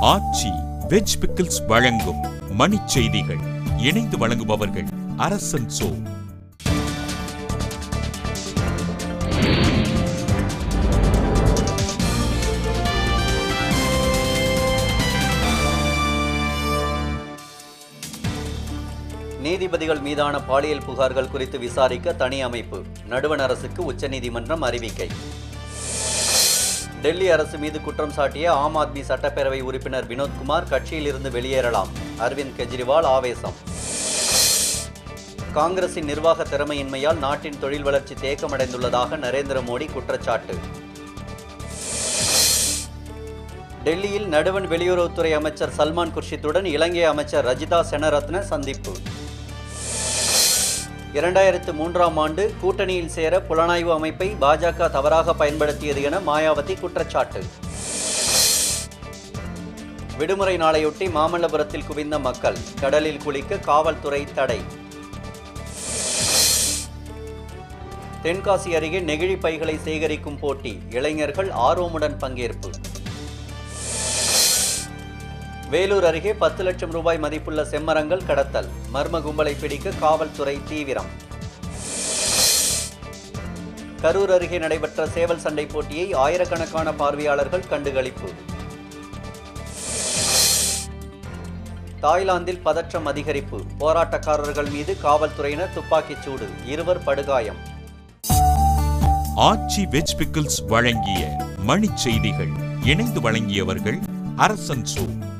ஆச்சி veg pickles வழங்கும் மணிச் செய்திகள் இணைந்து வழங்குபவர்கள் அரசன் சோ நீதிபதிகள் மீதான பாலியல் புகார்கள் குறித்து விசாரிக்க தனி அமைப்பு நடுவண் அரசுக்கு உச்சநீதிமன்றம் அறிவிக்கை டெல்லி அரசு மீது குற்றம் சாட்டிய ஆம் ஆத்மி சட்டப்பேரவை உறுப்பினர் வினோத்குமார் கட்சியிலிருந்து வெளியேறலாம் அரவிந்த் கெஜ்ரிவால் ஆவேசம் காங்கிரசின் நிர்வாக திறமையின்மையால் நாட்டின் தொழில் வளர்ச்சி தேக்கமடைந்துள்ளதாக நரேந்திர மோடி குற்றச்சாட்டு டெல்லியில் நடுவண் வெளியுறவுத்துறை அமைச்சர் சல்மான் குர்ஷித்துடன் இலங்கை அமைச்சர் ரஜிதா செனரத்ன சந்திப்பு இரண்டாயிரத்து மூன்றாம் ஆண்டு கூட்டணியில் சேர புலனாய்வு அமைப்பை பாஜக தவறாக பயன்படுத்தியது என மாயாவதி குற்றச்சாட்டு விடுமுறை நாளையொட்டி மாமல்லபுரத்தில் குவிந்த மக்கள் கடலில் குளிக்க காவல்துறை தடை தென்காசி அருகே நெகிழி பைகளை சேகரிக்கும் போட்டி இளைஞர்கள் ஆர்வமுடன் பங்கேற்பு வேலூர் அருகே பத்து லட்சம் ரூபாய் மதிப்புள்ள செம்மரங்கள் கடத்தல் மர்ம கும்பலை பிடிக்க காவல்துறை தீவிரம் கரூர் அருகே நடைபெற்ற சேவல் சண்டை போட்டியை ஆயிரக்கணக்கான பார்வையாளர்கள் கண்டுகளிப்பு தாய்லாந்தில் பதற்றம் அதிகரிப்பு போராட்டக்காரர்கள் மீது காவல்துறையினர் துப்பாக்கிச் சூடு இருவர் படுகாயம் ஆச்சி வெஜ் பிக்கிள்ஸ் வழங்கிய மணிச் செய்திகள் இணைந்து வழங்கியவர்கள் அரசன் சோ